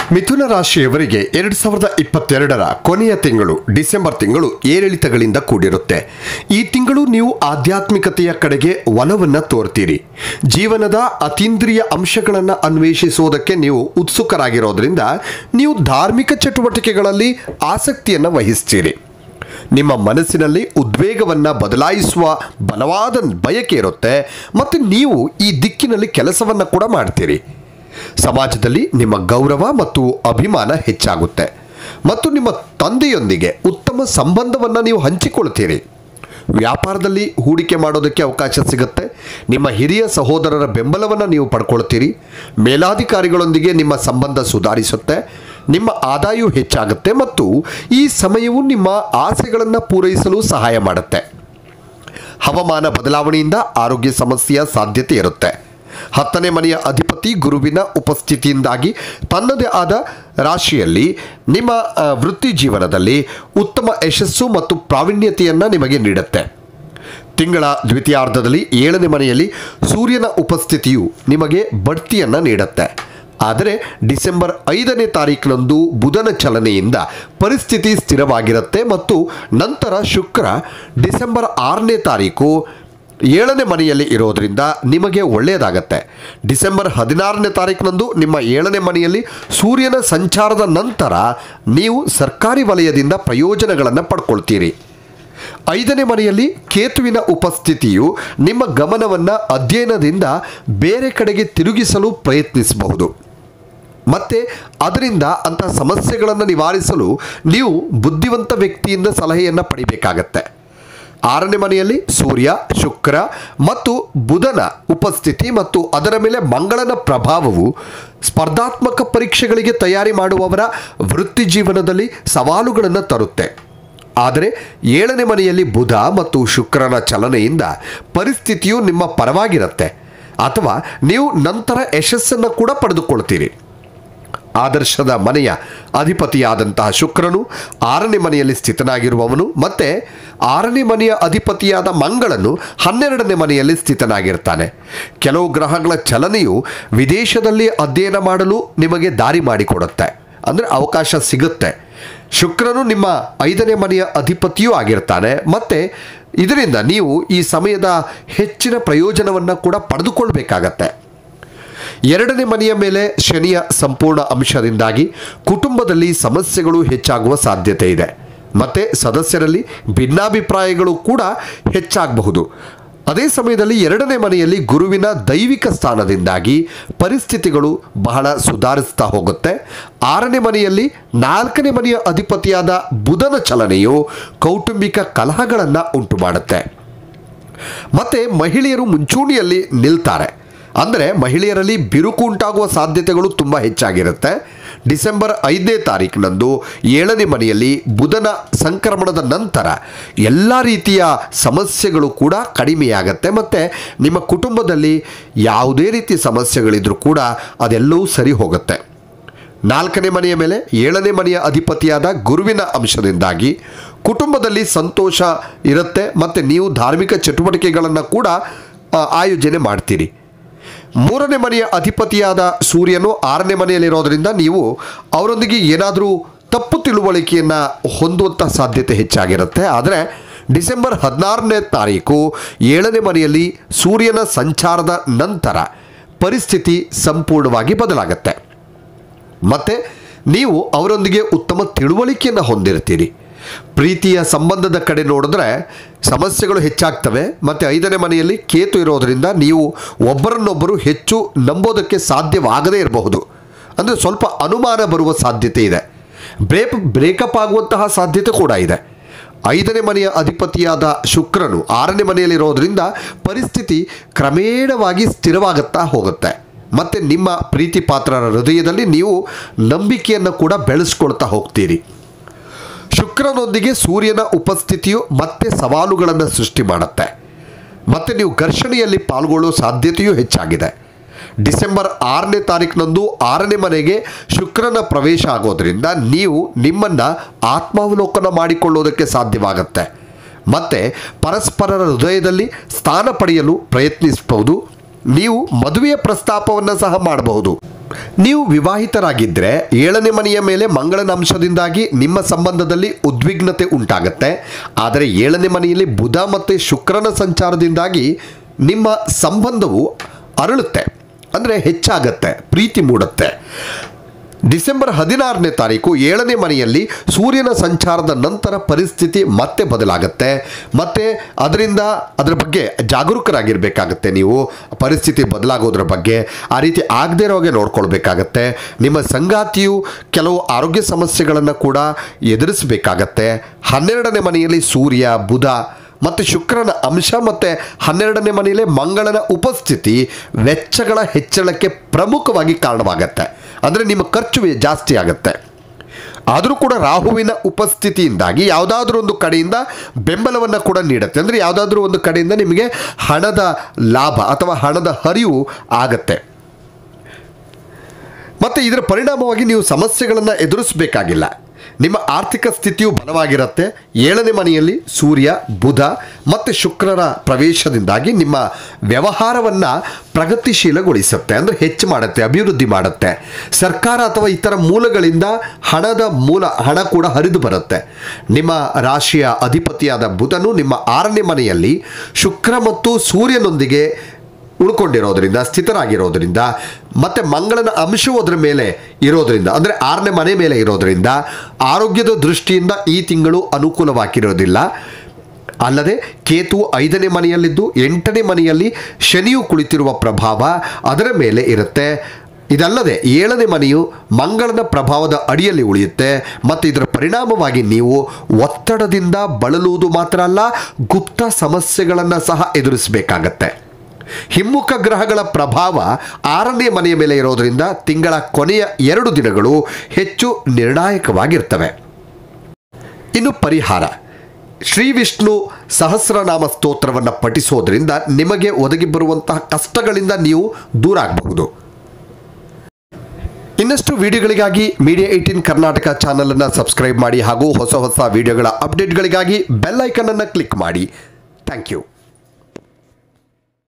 ಮಿಥುನ ರಾಶಿಯವರಿಗೆ ಎರಡು ಸಾವಿರದ ಇಪ್ಪತ್ತೆರಡರ ಕೊನೆಯ ತಿಂಗಳು ಡಿಸೆಂಬರ್ ತಿಂಗಳು ಏರಿಳಿತಗಳಿಂದ ಕೂಡಿರುತ್ತೆ ಈ ತಿಂಗಳು ನೀವು ಆಧ್ಯಾತ್ಮಿಕತೆಯ ಕಡೆಗೆ ಒಲವನ್ನು ತೋರ್ತೀರಿ ಜೀವನದ ಅತೀಂದ್ರಿಯ ಅಂಶಗಳನ್ನು ಅನ್ವೇಷಿಸುವುದಕ್ಕೆ ನೀವು ಉತ್ಸುಕರಾಗಿರೋದ್ರಿಂದ ನೀವು ಧಾರ್ಮಿಕ ಚಟುವಟಿಕೆಗಳಲ್ಲಿ ಆಸಕ್ತಿಯನ್ನು ವಹಿಸ್ತೀರಿ ನಿಮ್ಮ ಮನಸ್ಸಿನಲ್ಲಿ ಉದ್ವೇಗವನ್ನು ಬದಲಾಯಿಸುವ ಬಲವಾದ ಬಯಕೆ ಇರುತ್ತೆ ಮತ್ತು ನೀವು ಈ ದಿಕ್ಕಿನಲ್ಲಿ ಕೆಲಸವನ್ನು ಕೂಡ ಮಾಡ್ತೀರಿ ಸಮಾಜದಲ್ಲಿ ನಿಮ್ಮ ಗೌರವ ಮತ್ತು ಅಭಿಮಾನ ಹೆಚ್ಚಾಗುತ್ತೆ ಮತ್ತು ನಿಮ್ಮ ತಂದೆಯೊಂದಿಗೆ ಉತ್ತಮ ಸಂಬಂಧವನ್ನು ನೀವು ಹಂಚಿಕೊಳ್ತೀರಿ ವ್ಯಾಪಾರದಲ್ಲಿ ಹೂಡಿಕೆ ಮಾಡೋದಕ್ಕೆ ಅವಕಾಶ ಸಿಗುತ್ತೆ ನಿಮ್ಮ ಹಿರಿಯ ಸಹೋದರರ ಬೆಂಬಲವನ್ನು ನೀವು ಪಡ್ಕೊಳ್ತೀರಿ ಮೇಲಾಧಿಕಾರಿಗಳೊಂದಿಗೆ ನಿಮ್ಮ ಸಂಬಂಧ ಸುಧಾರಿಸುತ್ತೆ ನಿಮ್ಮ ಆದಾಯವು ಹೆಚ್ಚಾಗುತ್ತೆ ಮತ್ತು ಈ ಸಮಯವು ನಿಮ್ಮ ಆಸೆಗಳನ್ನು ಪೂರೈಸಲು ಸಹಾಯ ಮಾಡುತ್ತೆ ಹವಾಮಾನ ಬದಲಾವಣೆಯಿಂದ ಆರೋಗ್ಯ ಸಮಸ್ಯೆಯ ಸಾಧ್ಯತೆ ಇರುತ್ತೆ ಹತ್ತನೇ ಮನೆಯ ಅಧಿಪತಿ ಗುರುವಿನ ಉಪಸ್ಥಿತಿಯಿಂದಾಗಿ ತನ್ನದೇ ಆದ ರಾಶಿಯಲ್ಲಿ ನಿಮ್ಮ ಆ, ವೃತ್ತಿ ಜೀವನದಲ್ಲಿ ಉತ್ತಮ ಯಶಸ್ಸು ಮತ್ತು ಪ್ರಾವೀಣ್ಯತೆಯನ್ನು ನಿಮಗೆ ನೀಡುತ್ತೆ ತಿಂಗಳ ದ್ವಿತೀಯಾರ್ಧದಲ್ಲಿ ಏಳನೇ ಮನೆಯಲ್ಲಿ ಸೂರ್ಯನ ಉಪಸ್ಥಿತಿಯು ನಿಮಗೆ ಬಡ್ತಿಯನ್ನು ನೀಡುತ್ತೆ ಆದರೆ ಡಿಸೆಂಬರ್ ಐದನೇ ತಾರೀಕಿನಂದು ಬುಧನ ಚಲನೆಯಿಂದ ಪರಿಸ್ಥಿತಿ ಸ್ಥಿರವಾಗಿರುತ್ತೆ ಮತ್ತು ನಂತರ ಶುಕ್ರ ಡಿಸೆಂಬರ್ ಆರನೇ ತಾರೀಕು ಏಳನೇ ಮನೆಯಲ್ಲಿ ಇರೋದ್ರಿಂದ ನಿಮಗೆ ಒಳ್ಳೆಯದಾಗತ್ತೆ ಡಿಸೆಂಬರ್ ಹದಿನಾರನೇ ತಾರೀಕಿನಂದು ನಿಮ್ಮ ಏಳನೇ ಮನೆಯಲ್ಲಿ ಸೂರ್ಯನ ಸಂಚಾರದ ನಂತರ ನೀವು ಸರ್ಕಾರಿ ವಲಯದಿಂದ ಪ್ರಯೋಜನಗಳನ್ನು ಪಡ್ಕೊಳ್ತೀರಿ ಐದನೇ ಮನೆಯಲ್ಲಿ ಕೇತುವಿನ ಉಪಸ್ಥಿತಿಯು ನಿಮ್ಮ ಗಮನವನ್ನು ಅಧ್ಯಯನದಿಂದ ಬೇರೆ ಕಡೆಗೆ ತಿರುಗಿಸಲು ಪ್ರಯತ್ನಿಸಬಹುದು ಮತ್ತು ಅದರಿಂದ ಅಂಥ ಸಮಸ್ಯೆಗಳನ್ನು ನಿವಾರಿಸಲು ನೀವು ಬುದ್ಧಿವಂತ ವ್ಯಕ್ತಿಯಿಂದ ಸಲಹೆಯನ್ನು ಪಡಿಬೇಕಾಗತ್ತೆ ಆರನೇ ಮನೆಯಲ್ಲಿ ಸೂರ್ಯ ಶುಕ್ರ ಮತ್ತು ಬುಧನ ಉಪಸ್ಥಿತಿ ಮತ್ತು ಅದರ ಮೇಲೆ ಮಂಗಳನ ಪ್ರಭಾವವು ಸ್ಪರ್ಧಾತ್ಮಕ ಪರೀಕ್ಷೆಗಳಿಗೆ ತಯಾರಿ ಮಾಡುವವರ ವೃತ್ತಿ ಜೀವನದಲ್ಲಿ ಸವಾಲುಗಳನ್ನು ತರುತ್ತೆ ಆದರೆ ಏಳನೇ ಮನೆಯಲ್ಲಿ ಬುಧ ಮತ್ತು ಶುಕ್ರನ ಚಲನೆಯಿಂದ ಪರಿಸ್ಥಿತಿಯು ನಿಮ್ಮ ಪರವಾಗಿರುತ್ತೆ ಅಥವಾ ನೀವು ನಂತರ ಯಶಸ್ಸನ್ನು ಕೂಡ ಪಡೆದುಕೊಳ್ತೀರಿ ಆದರ್ಶದ ಮನೆಯ ಅಧಿಪತಿಯಾದಂತಹ ಶುಕ್ರನು ಆರನೇ ಮನೆಯಲ್ಲಿ ಸ್ಥಿತನಾಗಿರುವವನು ಮತ್ತು ಆರನೇ ಮನೆಯ ಅಧಿಪತಿಯಾದ ಮಂಗಳನು ಹನ್ನೆರಡನೇ ಮನೆಯಲ್ಲಿ ಸ್ಥಿತನಾಗಿರ್ತಾನೆ ಕೆಲವು ಗ್ರಹಗಳ ಚಲನೆಯು ವಿದೇಶದಲ್ಲಿ ಅಧ್ಯಯನ ಮಾಡಲು ನಿಮಗೆ ದಾರಿ ಮಾಡಿಕೊಡುತ್ತೆ ಅಂದರೆ ಅವಕಾಶ ಸಿಗುತ್ತೆ ಶುಕ್ರನು ನಿಮ್ಮ ಐದನೇ ಮನೆಯ ಅಧಿಪತಿಯೂ ಆಗಿರ್ತಾನೆ ಮತ್ತು ಇದರಿಂದ ನೀವು ಈ ಸಮಯದ ಹೆಚ್ಚಿನ ಪ್ರಯೋಜನವನ್ನು ಕೂಡ ಪಡೆದುಕೊಳ್ಬೇಕಾಗತ್ತೆ ಎರಡನೇ ಮನೆಯ ಮೇಲೆ ಶನಿಯ ಸಂಪೂರ್ಣ ಅಂಶದಿಂದಾಗಿ ಕುಟುಂಬದಲ್ಲಿ ಸಮಸ್ಯೆಗಳು ಹೆಚ್ಚಾಗುವ ಸಾಧ್ಯತೆ ಇದೆ ಮತ್ತು ಸದಸ್ಯರಲ್ಲಿ ಭಿನ್ನಾಭಿಪ್ರಾಯಗಳು ಕೂಡ ಹೆಚ್ಚಾಗಬಹುದು ಅದೇ ಸಮಯದಲ್ಲಿ ಎರಡನೇ ಮನೆಯಲ್ಲಿ ಗುರುವಿನ ದೈವಿಕ ಸ್ಥಾನದಿಂದಾಗಿ ಪರಿಸ್ಥಿತಿಗಳು ಬಹಳ ಸುಧಾರಿಸ್ತಾ ಹೋಗುತ್ತೆ ಆರನೇ ಮನೆಯಲ್ಲಿ ನಾಲ್ಕನೇ ಮನೆಯ ಅಧಿಪತಿಯಾದ ಬುಧನ ಚಲನೆಯು ಕೌಟುಂಬಿಕ ಕಲಹಗಳನ್ನು ಉಂಟು ಮಾಡುತ್ತೆ ಮತ್ತು ಮಹಿಳೆಯರು ಮುಂಚೂಣಿಯಲ್ಲಿ ನಿಲ್ತಾರೆ ಅಂದರೆ ಮಹಿಳೆಯರಲ್ಲಿ ಬಿರುಕು ಉಂಟಾಗುವ ಸಾಧ್ಯತೆಗಳು ತುಂಬ ಹೆಚ್ಚಾಗಿರುತ್ತೆ ಡಿಸೆಂಬರ್ ಐದನೇ ತಾರೀಕಿನಂದು ಏಳನೇ ಮನೆಯಲ್ಲಿ ಬುಧನ ಸಂಕ್ರಮಣದ ನಂತರ ಎಲ್ಲ ರೀತಿಯ ಸಮಸ್ಯೆಗಳು ಕೂಡ ಕಡಿಮೆಯಾಗತ್ತೆ ಮತ್ತು ನಿಮ್ಮ ಕುಟುಂಬದಲ್ಲಿ ಯಾವುದೇ ರೀತಿ ಸಮಸ್ಯೆಗಳಿದ್ರೂ ಕೂಡ ಅದೆಲ್ಲವೂ ಸರಿ ಹೋಗುತ್ತೆ ನಾಲ್ಕನೇ ಮನೆಯ ಮೇಲೆ ಏಳನೇ ಮನೆಯ ಅಧಿಪತಿಯಾದ ಗುರುವಿನ ಅಂಶದಿಂದಾಗಿ ಕುಟುಂಬದಲ್ಲಿ ಸಂತೋಷ ಇರುತ್ತೆ ಮತ್ತು ನೀವು ಧಾರ್ಮಿಕ ಚಟುವಟಿಕೆಗಳನ್ನು ಕೂಡ ಆ, ಆಯೋಜನೆ ಮಾಡ್ತೀರಿ ಮೂರನೇ ಮನೆಯ ಅಧಿಪತಿಯಾದ ಸೂರ್ಯನು ಆರನೇ ಮನೆಯಲ್ಲಿರೋದ್ರಿಂದ ನೀವು ಅವರೊಂದಿಗೆ ಏನಾದರೂ ತಪ್ಪು ತಿಳುವಳಿಕೆಯನ್ನು ಹೊಂದುವಂಥ ಸಾಧ್ಯತೆ ಹೆಚ್ಚಾಗಿರುತ್ತೆ ಆದರೆ ಡಿಸೆಂಬರ್ ಹದಿನಾರನೇ ತಾರೀಕು ಏಳನೇ ಮನೆಯಲ್ಲಿ ಸೂರ್ಯನ ಸಂಚಾರದ ನಂತರ ಪರಿಸ್ಥಿತಿ ಸಂಪೂರ್ಣವಾಗಿ ಬದಲಾಗತ್ತೆ ಮತ್ತು ನೀವು ಅವರೊಂದಿಗೆ ಉತ್ತಮ ತಿಳುವಳಿಕೆಯನ್ನು ಹೊಂದಿರ್ತೀರಿ ಪ್ರೀತಿಯ ಸಂಬಂಧದ ಕಡೆ ನೋಡಿದ್ರೆ ಸಮಸ್ಯೆಗಳು ಹೆಚ್ಚಾಗ್ತವೆ ಮತ್ತು ಐದನೇ ಮನೆಯಲ್ಲಿ ಕೇತು ಇರೋದರಿಂದ ನೀವು ಒಬ್ಬರನ್ನೊಬ್ಬರು ಹೆಚ್ಚು ನಂಬೋದಕ್ಕೆ ಸಾಧ್ಯವಾಗದೇ ಇರಬಹುದು ಅಂದರೆ ಸ್ವಲ್ಪ ಅನುಮಾನ ಬರುವ ಸಾಧ್ಯತೆ ಇದೆ ಬ್ರೇಕ್ ಬ್ರೇಕಪ್ ಆಗುವಂತಹ ಸಾಧ್ಯತೆ ಕೂಡ ಇದೆ ಐದನೇ ಮನೆಯ ಅಧಿಪತಿಯಾದ ಶುಕ್ರನು ಆರನೇ ಮನೆಯಲ್ಲಿರೋದ್ರಿಂದ ಪರಿಸ್ಥಿತಿ ಕ್ರಮೇಣವಾಗಿ ಸ್ಥಿರವಾಗುತ್ತಾ ಹೋಗುತ್ತೆ ಮತ್ತು ನಿಮ್ಮ ಪ್ರೀತಿ ಪಾತ್ರರ ಹೃದಯದಲ್ಲಿ ನೀವು ನಂಬಿಕೆಯನ್ನು ಕೂಡ ಬೆಳೆಸ್ಕೊಳ್ತಾ ಹೋಗ್ತೀರಿ ಶುಕ್ರನೊಂದಿಗೆ ಸೂರ್ಯನ ಉಪಸ್ಥಿತಿಯು ಮತ್ತೆ ಸವಾಲುಗಳನ್ನು ಸೃಷ್ಟಿ ಮಾಡುತ್ತೆ ಮತ್ತು ನೀವು ಘರ್ಷಣೆಯಲ್ಲಿ ಪಾಲ್ಗೊಳ್ಳೋ ಸಾಧ್ಯತೆಯೂ ಹೆಚ್ಚಾಗಿದೆ ಡಿಸೆಂಬರ್ ಆರನೇ ತಾರೀಕಿನಂದು ಆರನೇ ಮನೆಗೆ ಶುಕ್ರನ ಪ್ರವೇಶ ಆಗೋದ್ರಿಂದ ನೀವು ನಿಮ್ಮನ್ನು ಆತ್ಮಾವಲೋಕನ ಮಾಡಿಕೊಳ್ಳೋದಕ್ಕೆ ಸಾಧ್ಯವಾಗುತ್ತೆ ಮತ್ತು ಪರಸ್ಪರರ ಹೃದಯದಲ್ಲಿ ಸ್ಥಾನ ಪಡೆಯಲು ಪ್ರಯತ್ನಿಸಬಹುದು ನೀವು ಮದುವೆಯ ಪ್ರಸ್ತಾಪವನ್ನು ಸಹ ಮಾಡಬಹುದು ನೀವು ವಿವಾಹಿತರಾಗಿದ್ದರೆ ಏಳನೇ ಮನೆಯ ಮೇಲೆ ಮಂಗಳನ ಅಂಶದಿಂದಾಗಿ ನಿಮ್ಮ ಸಂಬಂಧದಲ್ಲಿ ಉದ್ವಿಗ್ನತೆ ಉಂಟಾಗತ್ತೆ ಆದರೆ ಏಳನೇ ಮನೆಯಲ್ಲಿ ಬುಧ ಮತ್ತು ಶುಕ್ರನ ಸಂಚಾರದಿಂದಾಗಿ ನಿಮ್ಮ ಸಂಬಂಧವು ಅರಳುತ್ತೆ ಅಂದರೆ ಹೆಚ್ಚಾಗತ್ತೆ ಪ್ರೀತಿ ಮೂಡುತ್ತೆ ಡಿಸೆಂಬರ್ ಹದಿನಾರನೇ ತಾರೀಕು ಏಳನೇ ಮನೆಯಲ್ಲಿ ಸೂರ್ಯನ ಸಂಚಾರದ ನಂತರ ಪರಿಸ್ಥಿತಿ ಮತ್ತೆ ಬದಲಾಗುತ್ತೆ ಮತ್ತೆ ಅದರಿಂದ ಅದರ ಬಗ್ಗೆ ಜಾಗರೂಕರಾಗಿರಬೇಕಾಗತ್ತೆ ನೀವು ಪರಿಸ್ಥಿತಿ ಬದಲಾಗೋದ್ರ ಬಗ್ಗೆ ಆ ರೀತಿ ಆಗದೇ ಇರೋ ಹಾಗೆ ನೋಡ್ಕೊಳ್ಬೇಕಾಗತ್ತೆ ನಿಮ್ಮ ಸಂಗಾತಿಯು ಕೆಲವು ಆರೋಗ್ಯ ಸಮಸ್ಯೆಗಳನ್ನು ಕೂಡ ಎದುರಿಸಬೇಕಾಗತ್ತೆ ಹನ್ನೆರಡನೇ ಮನೆಯಲ್ಲಿ ಸೂರ್ಯ ಬುಧ ಮತ್ತು ಶುಕ್ರನ ಅಂಶ ಮತ್ತು ಹನ್ನೆರಡನೇ ಮನೆಯಲ್ಲಿ ಮಂಗಳನ ಉಪಸ್ಥಿತಿ ವೆಚ್ಚಗಳ ಹೆಚ್ಚಳಕ್ಕೆ ಪ್ರಮುಖವಾಗಿ ಕಾರಣವಾಗತ್ತೆ ಅಂದರೆ ನಿಮ್ಮ ಖರ್ಚು ಜಾಸ್ತಿ ಆಗುತ್ತೆ ಆದರೂ ಕೂಡ ರಾಹುವಿನ ಉಪಸ್ಥಿತಿಯಿಂದಾಗಿ ಯಾವುದಾದ್ರೂ ಒಂದು ಕಡೆಯಿಂದ ಬೆಂಬಲವನ್ನು ಕೂಡ ನೀಡುತ್ತೆ ಅಂದರೆ ಯಾವುದಾದ್ರೂ ಒಂದು ಕಡೆಯಿಂದ ನಿಮಗೆ ಹಣದ ಲಾಭ ಅಥವಾ ಹಣದ ಹರಿವು ಆಗತ್ತೆ ಮತ್ತು ಇದರ ಪರಿಣಾಮವಾಗಿ ನೀವು ಸಮಸ್ಯೆಗಳನ್ನು ಎದುರಿಸಬೇಕಾಗಿಲ್ಲ ನಿಮ್ಮ ಆರ್ಥಿಕ ಸ್ಥಿತಿಯು ಬಲವಾಗಿರುತ್ತೆ ಏಳನೇ ಮನೆಯಲ್ಲಿ ಸೂರ್ಯ ಬುಧ ಮತ್ತು ಶುಕ್ರರ ಪ್ರವೇಶದಿಂದಾಗಿ ನಿಮ್ಮ ವ್ಯವಹಾರವನ್ನು ಪ್ರಗತಿಶೀಲಗೊಳಿಸುತ್ತೆ ಅಂದರೆ ಹೆಚ್ಚು ಮಾಡುತ್ತೆ ಅಭಿವೃದ್ಧಿ ಮಾಡುತ್ತೆ ಸರ್ಕಾರ ಅಥವಾ ಇತರ ಮೂಲಗಳಿಂದ ಹಣದ ಮೂಲ ಹಣ ಕೂಡ ಹರಿದು ಬರುತ್ತೆ ನಿಮ್ಮ ರಾಶಿಯ ಅಧಿಪತಿಯಾದ ಬುಧನು ನಿಮ್ಮ ಆರನೇ ಮನೆಯಲ್ಲಿ ಶುಕ್ರ ಮತ್ತು ಸೂರ್ಯನೊಂದಿಗೆ ಉಳ್ಕೊಂಡಿರೋದ್ರಿಂದ ಸ್ಥಿತರಾಗಿರೋದ್ರಿಂದ ಮತ್ತು ಮಂಗಳನ ಅಂಶವು ಅದರ ಮೇಲೆ ಇರೋದ್ರಿಂದ ಅಂದರೆ ಆರನೇ ಮನೆ ಮೇಲೆ ಇರೋದ್ರಿಂದ ಆರೋಗ್ಯದ ದೃಷ್ಟಿಯಿಂದ ಈ ತಿಂಗಳು ಅನುಕೂಲವಾಗಿರೋದಿಲ್ಲ ಅಲ್ಲದೆ ಕೇತು ಐದನೇ ಮನೆಯಲ್ಲಿದ್ದು ಎಂಟನೇ ಮನೆಯಲ್ಲಿ ಶನಿಯು ಕುಳಿತಿರುವ ಪ್ರಭಾವ ಅದರ ಮೇಲೆ ಇರುತ್ತೆ ಇದಲ್ಲದೆ ಏಳನೇ ಮನೆಯು ಮಂಗಳನ ಪ್ರಭಾವದ ಅಡಿಯಲ್ಲಿ ಉಳಿಯುತ್ತೆ ಮತ್ತು ಇದರ ಪರಿಣಾಮವಾಗಿ ನೀವು ಒತ್ತಡದಿಂದ ಬಳಲುವುದು ಮಾತ್ರ ಅಲ್ಲ ಗುಪ್ತ ಸಮಸ್ಯೆಗಳನ್ನು ಸಹ ಎದುರಿಸಬೇಕಾಗತ್ತೆ ಹಿಮ್ಮುಖ ಗ್ರಹಗಳ ಪ್ರಭಾವ ಆರನೇ ಮನೆಯ ಮೇಲೆ ಇರೋದರಿಂದ ತಿಂಗಳ ಕೊನೆಯ ಎರಡು ದಿನಗಳು ಹೆಚ್ಚು ನಿರ್ಣಾಯಕವಾಗಿರ್ತವೆ ಇನ್ನು ಪರಿಹಾರ ಶ್ರೀ ವಿಷ್ಣು ಸಹಸ್ರನಾಮ ಸ್ತೋತ್ರವನ್ನು ಪಠಿಸೋದ್ರಿಂದ ನಿಮಗೆ ಒದಗಿ ಬರುವಂತಹ ಕಷ್ಟಗಳಿಂದ ನೀವು ದೂರ ಆಗಬಹುದು ಇನ್ನಷ್ಟು ವಿಡಿಯೋಗಳಿಗಾಗಿ ಮೀಡಿಯಾ ಏಯ್ಟೀನ್ ಕರ್ನಾಟಕ ಚಾನಲನ್ನು ಸಬ್ಸ್ಕ್ರೈಬ್ ಮಾಡಿ ಹಾಗೂ ಹೊಸ ಹೊಸ ವಿಡಿಯೋಗಳ ಅಪ್ಡೇಟ್ಗಳಿಗಾಗಿ ಬೆಲ್ ಐಕನ್ ಅನ್ನು ಕ್ಲಿಕ್ ಮಾಡಿ ಥ್ಯಾಂಕ್ ಯು